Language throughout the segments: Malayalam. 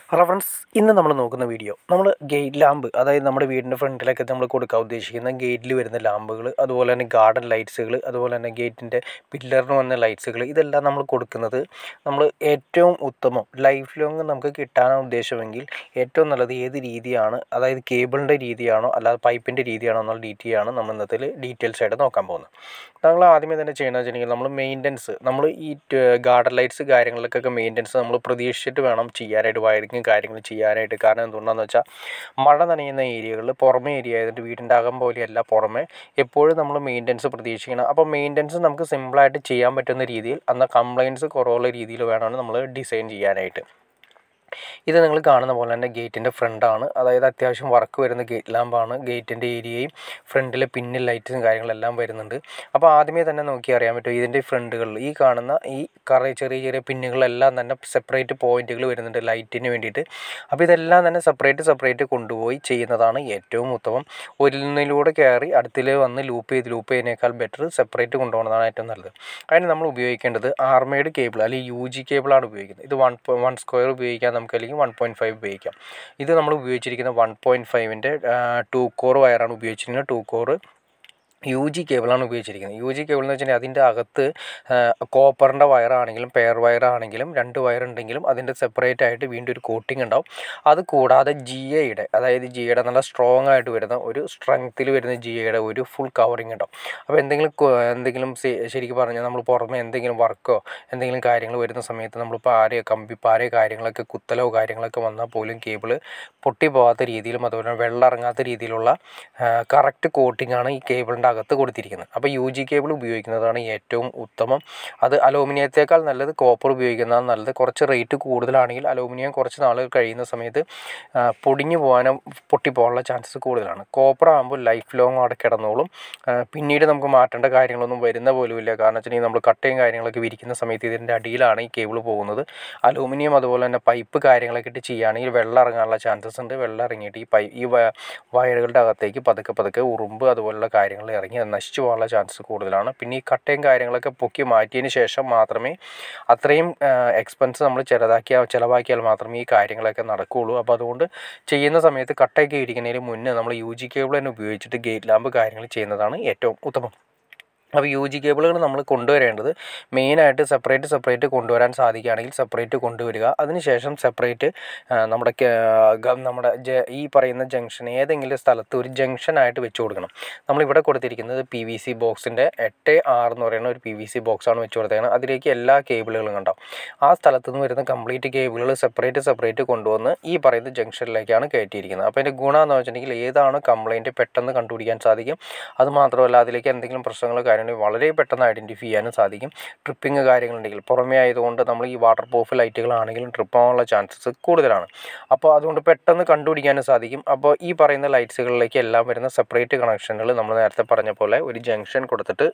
ഹലോ ഫ്രണ്ട്സ് ഇന്ന് നമ്മൾ നോക്കുന്ന വീഡിയോ നമ്മൾ ഗേറ്റ് ലാമ്പ് അതായത് നമ്മുടെ വീടിൻ്റെ ഫ്രണ്ടിലൊക്കെ നമ്മൾ കൊടുക്കാൻ ഉദ്ദേശിക്കുന്ന ഗേറ്റിൽ വരുന്ന ലാമ്പുകൾ അതുപോലെ തന്നെ ഗാർഡൻ ലൈറ്റ്സുകൾ അതുപോലെ തന്നെ ഗേറ്റിൻ്റെ പില്ലറിന് വന്ന ലൈറ്റ്സുകൾ ഇതെല്ലാം നമ്മൾ കൊടുക്കുന്നത് നമ്മൾ ഏറ്റവും ഉത്തമം ലൈഫ് ലോങ് നമുക്ക് കിട്ടാനാണ് ഉദ്ദേശമെങ്കിൽ ഏറ്റവും നല്ലത് ഏത് രീതിയാണ് അതായത് കേബിളിൻ്റെ രീതിയാണോ അല്ലാതെ പൈപ്പിൻ്റെ രീതിയാണോ എന്നുള്ള ഡീറ്റെയിലാണ് നമ്മൾ ഇന്നത്തെ ഡീറ്റെയിൽസ് ആയിട്ട് നോക്കാൻ പോകുന്നത് നമ്മൾ ആദ്യമേ തന്നെ ചെയ്യണമെന്ന് വെച്ചിട്ടുണ്ടെങ്കിൽ നമ്മൾ മെയിൻ്റനൻസ് നമ്മൾ ഈ ഗാർഡൻ ലൈറ്റ്സ് കാര്യങ്ങൾക്കൊക്കെ മെയിൻ്റനൻസ് നമ്മൾ പ്രതീക്ഷിച്ചിട്ട് വേണം ചെയ്യാനായിട്ട് വയറിങ്ങും കാര്യങ്ങളും ചെയ്യാനായിട്ട് കാരണം എന്തുകൊണ്ടാണെന്ന് വെച്ചാൽ മഴ നനയുന്ന ഏരിയകളിൽ പുറമേ ഏരിയ ആയതുകൊണ്ട് വീടിൻ്റെ അകം പോലെയല്ല പുറമെ എപ്പോഴും നമ്മൾ മെയിൻ്റനൻസ് പ്രതീക്ഷിക്കണം അപ്പോൾ മെയിൻ്റനൻസ് നമുക്ക് സിമ്പിളായിട്ട് ചെയ്യാൻ പറ്റുന്ന രീതിയിൽ എന്നാൽ കംപ്ലയിൻസ് കുറവുള്ള രീതിയിൽ വേണം നമ്മൾ ഡിസൈൻ ചെയ്യാനായിട്ട് ഇത് നിങ്ങൾ കാണുന്ന പോലെ തന്നെ ഗേറ്റിൻ്റെ ഫ്രണ്ടാണ് അതായത് അത്യാവശ്യം വർക്ക് വരുന്ന ഗേറ്റ് ലാമ്പാണ് ഗേറ്റിൻ്റെ ഏരിയയും ഫ്രണ്ടിലെ പിന്നിൽ ലൈറ്റ്സും കാര്യങ്ങളെല്ലാം വരുന്നുണ്ട് അപ്പോൾ ആദ്യമേ തന്നെ നോക്കി അറിയാൻ പറ്റും ഇതിൻ്റെ ഫ്രണ്ടുകളിൽ ഈ കാണുന്ന ഈ കറ ചെറിയ ചെറിയ പിന്നുകളെല്ലാം തന്നെ സെപ്പറേറ്റ് പോയിന്റുകൾ വരുന്നുണ്ട് ലൈറ്റിന് വേണ്ടിയിട്ട് അപ്പോൾ ഇതെല്ലാം തന്നെ സെപ്പറേറ്റ് സെപ്പറേറ്റ് കൊണ്ടുപോയി ചെയ്യുന്നതാണ് ഏറ്റവും ഉത്തമം ഒന്നിലൂടെ കയറി അടുത്തിൽ വന്ന് ലൂപ്പ് ചെയ്ത് ലൂപ്പ് ചെയ്യുന്നതിനേക്കാൾ ബെറ്റർ സെപ്പറേറ്റ് കൊണ്ടുപോകുന്നതാണ് ഏറ്റവും നല്ലത് അതിന് നമ്മൾ ഉപയോഗിക്കേണ്ടത് ആർമേഡ് കേബിൾ അല്ലെങ്കിൽ യു ജി കേബിളാണ് ഉപയോഗിക്കുന്നത് ഇത് വൺ വൺ സ്ക്വയർ ഉപയോഗിക്കാൻ നമുക്ക് അല്ലെങ്കിൽ വൺ പോയിൻറ്റ് ഫൈവ് ഉപയോഗിക്കാം ഇത് നമ്മൾ ഉപയോഗിച്ചിരിക്കുന്ന വൺ പോയിൻറ്റ് ഫൈവിൻ്റെ ടു കോർ വയറാണ് ഉപയോഗിച്ചിരിക്കുന്നത് ടു കോറ് യു ജി കേബിളാണ് ഉപയോഗിച്ചിരിക്കുന്നത് യു ജി കേബിൾ എന്ന് വെച്ചിട്ടുണ്ടെങ്കിൽ അതിൻ്റെ അകത്ത് കോപ്പറിൻ്റെ വയറാണെങ്കിലും പെയർ വയറാണെങ്കിലും രണ്ട് വയറുണ്ടെങ്കിലും അതിൻ്റെ സെപ്പറേറ്റ് ആയിട്ട് വീണ്ടും ഒരു കോട്ടിംഗ് ഉണ്ടാവും അത് കൂടാതെ ജി എയുടെ അതായത് ജി എയുടെ നല്ല സ്ട്രോങ് ആയിട്ട് വരുന്ന ഒരു സ്ട്രെങ്ത്തിൽ വരുന്ന ജി എയുടെ ഒരു ഫുൾ കവറിങ് ഉണ്ടാവും അപ്പോൾ എന്തെങ്കിലും എന്തെങ്കിലും ശരിക്കും പറഞ്ഞാൽ നമ്മൾ പുറമെ എന്തെങ്കിലും വർക്കോ എന്തെങ്കിലും കാര്യങ്ങൾ വരുന്ന സമയത്ത് നമ്മൾ പാരയോ കമ്പി പാരയോ കാര്യങ്ങളൊക്കെ കുത്തലോ കാര്യങ്ങളൊക്കെ വന്നാൽ പോലും കേബിൾ പൊട്ടി പോകാത്ത രീതിയിലും അതുപോലെ വെള്ളം ഇറങ്ങാത്ത രീതിയിലുള്ള കറക്റ്റ് കോട്ടിംഗ് ആണ് ഈ കേബിളിൻ്റെ അകത്ത് കൊടുത്തിരിക്കുന്നത് അപ്പോൾ യു ജി കേബിൾ ഉപയോഗിക്കുന്നതാണ് ഏറ്റവും ഉത്തമം അത് അലൂമിനിയത്തേക്കാൾ നല്ലത് കോപ്പർ ഉപയോഗിക്കുന്നതാണ് നല്ലത് കുറച്ച് റേറ്റ് കൂടുതലാണെങ്കിൽ അലൂമിനിയം കുറച്ച് നാളുകൾ കഴിയുന്ന സമയത്ത് പൊടിഞ്ഞു പോകാനും പൊട്ടിപ്പോകാനുള്ള ചാൻസസ് കൂടുതലാണ് കോപ്പർ ആകുമ്പോൾ ലൈഫ് ലോങ് അവിടെ കിടന്നോളും പിന്നീട് നമുക്ക് മാറ്റേണ്ട കാര്യങ്ങളൊന്നും വരുന്ന പോലുമില്ല കാരണം വെച്ചിട്ടുണ്ടെങ്കിൽ നമ്മൾ കട്ടയും കാര്യങ്ങളൊക്കെ വിരിക്കുന്ന സമയത്ത് ഇതിൻ്റെ അടിയിലാണ് ഈ കേബിൾ പോകുന്നത് അലൂമിനിയം അതുപോലെ തന്നെ പൈപ്പ് കാര്യങ്ങളൊക്കെ ഇട്ട് ചെയ്യുകയാണെങ്കിൽ വെള്ളം ഇറങ്ങാനുള്ള ചാൻസസ് ഉണ്ട് വെള്ളം ഇറങ്ങിയിട്ട് ഈ പൈ ഈ വയറുകളുടെ അകത്തേക്ക് പതുക്കെ പതുക്കെ ഉറുമ്പ് അതുപോലുള്ള കാര്യങ്ങൾ ഇറങ്ങി അത് നശിച്ചു പോകാനുള്ള ചാൻസ് കൂടുതലാണ് പിന്നെ ഈ കട്ടയും കാര്യങ്ങളൊക്കെ പൊക്കി മാറ്റിയതിന് ശേഷം മാത്രമേ അത്രയും എക്സ്പെൻസ് നമ്മൾ ചെറുതാക്കിയാൽ ചിലവാക്കിയാൽ മാത്രമേ ഈ കാര്യങ്ങളൊക്കെ നടക്കുകയുള്ളൂ അപ്പോൾ അതുകൊണ്ട് ചെയ്യുന്ന സമയത്ത് കട്ടയൊക്കെ ഇരിക്കുന്നതിന് മുന്നേ നമ്മൾ യു ജി കേബിൾ തന്നെ ഉപയോഗിച്ചിട്ട് ഗേറ്റ് ലാമ്പ് കാര്യങ്ങൾ ചെയ്യുന്നതാണ് ഏറ്റവും ഉത്തമം അപ്പോൾ യു ജി കേബിളുകൾ നമ്മൾ കൊണ്ടുവരേണ്ടത് മെയിനായിട്ട് സെപ്പറേറ്റ് സെപ്പറേറ്റ് കൊണ്ടുവരാൻ സാധിക്കുകയാണെങ്കിൽ സെപ്പറേറ്റ് കൊണ്ടുവരിക അതിനുശേഷം സെപ്പറേറ്റ് നമ്മുടെ നമ്മുടെ ഈ പറയുന്ന ജംഗ്ഷൻ ഏതെങ്കിലും സ്ഥലത്ത് ഒരു ജംഗ്ഷനായിട്ട് വെച്ച് കൊടുക്കണം നമ്മളിവിടെ കൊടുത്തിരിക്കുന്നത് പി വി സി ബോക്സിൻ്റെ എട്ട് ആറ് എന്ന് പറയുന്ന ഒരു പി വി സി ബോക്സാണ് വെച്ച് കൊടുത്തേക്കുന്നത് അതിലേക്ക് എല്ലാ കേബിളുകളും കണ്ടാവും ആ സ്ഥലത്ത് നിന്ന് വരുന്ന കംപ്ലീറ്റ് കേബിളുകൾ സെപ്പറേറ്റ് സെപ്പറേറ്റ് കൊണ്ടുവന്ന് ഈ പറയുന്ന ജംഗ്ഷനിലേക്കാണ് കയറ്റിയിരിക്കുന്നത് അപ്പോൾ അതിൻ്റെ ഗുണം എന്ന് വെച്ചിട്ടുണ്ടെങ്കിൽ ഏതാണ് കംപ്ലയിൻറ്റ് പെട്ടെന്ന് കണ്ടുപിടിക്കാൻ സാധിക്കും അത് മാത്രമല്ല അതിലേക്ക് എന്തെങ്കിലും പ്രശ്നങ്ങൾ കാര്യങ്ങൾ വളരെ പെട്ടെന്ന് ഐഡൻറ്റിഫൈ ചെയ്യാനും സാധിക്കും ട്രിപ്പിംഗ് കാര്യങ്ങളുണ്ടെങ്കിൽ പുറമേ ആയതുകൊണ്ട് നമ്മൾ ഈ വാട്ടർ പ്രൂഫ് ലൈറ്റുകളാണെങ്കിലും ട്രിപ്പ് ആവാനുള്ള ചാൻസസ് കൂടുതലാണ് അപ്പോൾ അതുകൊണ്ട് പെട്ടെന്ന് കണ്ടുപിടിക്കാനും സാധിക്കും അപ്പോൾ ഈ പറയുന്ന ലൈറ്റ്സുകളിലേക്ക് എല്ലാം വരുന്ന സെപ്പറേറ്റ് കണക്ഷനുകൾ നമ്മൾ നേരത്തെ പറഞ്ഞ പോലെ ഒരു ജംഗ്ഷൻ കൊടുത്തിട്ട്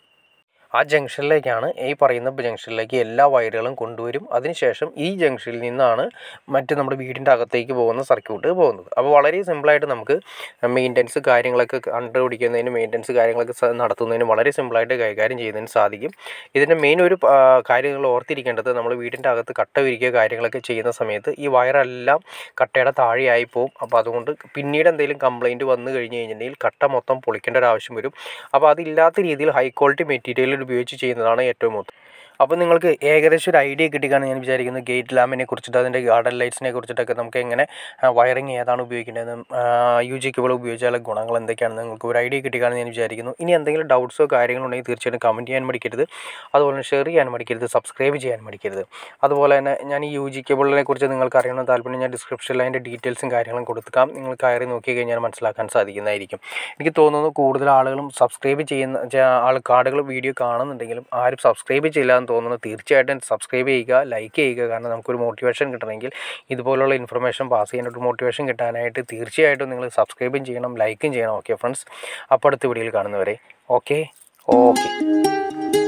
ആ ജംഗ്ഷനിലേക്കാണ് ഈ പറയുന്ന ജംഗ്ഷനിലേക്ക് എല്ലാ വയറുകളും കൊണ്ടുവരും അതിനുശേഷം ഈ ജംഗ്ഷനിൽ നിന്നാണ് മറ്റ് നമ്മുടെ വീടിൻ്റെ അകത്തേക്ക് പോകുന്ന സർക്യൂട്ട് പോകുന്നത് അപ്പോൾ വളരെ സിമ്പിളായിട്ട് നമുക്ക് മെയിൻ്റനൻസ് കാര്യങ്ങളൊക്കെ കണ്ടുപിടിക്കുന്നതിന് മെയിൻ്റനൻസ് കാര്യങ്ങളൊക്കെ നടത്തുന്നതിന് വളരെ സിമ്പിളായിട്ട് കൈകാര്യം ചെയ്യുന്നതിന് സാധിക്കും ഇതിൻ്റെ മെയിൻ ഒരു കാര്യങ്ങൾ ഓർത്തിരിക്കേണ്ടത് നമ്മൾ വീടിൻ്റെ അകത്ത് കട്ട വിരിക്കുക കാര്യങ്ങളൊക്കെ ചെയ്യുന്ന സമയത്ത് ഈ വയറെല്ലാം കട്ടയുടെ താഴെയായി പോകും അപ്പോൾ അതുകൊണ്ട് പിന്നീട് എന്തെങ്കിലും കംപ്ലയിൻറ്റ് വന്നു കഴിഞ്ഞ് കഴിഞ്ഞിട്ടുണ്ടെങ്കിൽ കട്ട മൊത്തം പൊളിക്കേണ്ട ഒരു ആവശ്യം വരും അപ്പോൾ അതില്ലാത്ത രീതിയിൽ ഹൈ ക്വാളിറ്റി മെറ്റീരിയൽ ഉപയോഗിച്ച് ചെയ്യുന്നതാണ് ഏറ്റവും ഉത്തമം അപ്പോൾ നിങ്ങൾക്ക് ഏകദേശം ഒരു ഐഡിയ കിട്ടിക്കാണ് ഞാൻ വിചാരിക്കുന്നത് ഗേറ്റ് ലാമ്പിനെ കുറിച്ചിട്ട് അതിൻ്റെ ഗാർഡൻ ലൈറ്റ്സിനെ കുറിച്ചിട്ടൊക്കെ നമുക്ക് എങ്ങനെ വയറിങ് ഏതാണ് ഉപയോഗിക്കേണ്ടതെന്നും യു ജി കേബിൾ ഉപയോഗിച്ചാൽ ഗുണങ്ങൾ എന്തൊക്കെയാണെന്ന് നിങ്ങൾക്ക് ഒരു ഐഡിയ കിട്ടിക്കാണ് ഞാൻ വിചാരിക്കുന്നു ഇനി എന്തെങ്കിലും ഡൗട്ട്സോ കാര്യങ്ങളോ ഉണ്ടെങ്കിൽ തീർച്ചയായിട്ടും കമൻറ്റ് ചെയ്യാൻ മടിക്കരുത് അതുപോലെ തന്നെ ഷെയർ ചെയ്യാൻ മടിക്കരുത് സബ്സ്ക്രൈബ് ചെയ്യാൻ മടിക്കരുത് അതുപോലെ തന്നെ ഞാൻ ഈ യു ജി കേബിളിനെ കുറിച്ച് നിങ്ങൾക്ക് അറിയണമെന്ന് താല്പര്യം ഞാൻ ഡിസ്ക്രിപ്ഷനിൽ അതിൻ്റെ ഡീറ്റെയിൽസും കാര്യങ്ങളും കൊടുക്കാം നിങ്ങൾ കയറി നോക്കി കഴിഞ്ഞാൽ മനസ്സിലാക്കാൻ സാധിക്കുന്നതായിരിക്കും എനിക്ക് തോന്നുന്നു കൂടുതൽ ആളുകളും സബ്സ്ക്രൈബ് ചെയ്യുന്ന ആൾക്കാടുകൾ വീഡിയോ കാണുന്നുണ്ടെങ്കിലും ആരും സബ്സ്ക്രൈബ് ചെയ്യില്ല എന്ന് തോന്നുന്നു തീർച്ചയായിട്ടും സബ്സ്ക്രൈബ് ചെയ്യുക ലൈക്ക് ചെയ്യുക കാരണം നമുക്കൊരു മോട്ടിവേഷൻ കിട്ടണമെങ്കിൽ ഇതുപോലുള്ള ഇൻഫർമേഷൻ പാസ് ചെയ്യാനായിട്ട് മോട്ടിവേഷൻ കിട്ടാനായിട്ട് തീർച്ചയായിട്ടും നിങ്ങൾ സബ്സ്ക്രൈബും ചെയ്യണം ലൈക്കും ചെയ്യണം ഓക്കെ ഫ്രണ്ട്സ് അപ്പോൾ അടുത്ത വീഡിയോയിൽ കാണുന്നവരെ ഓക്കെ ഓക്കെ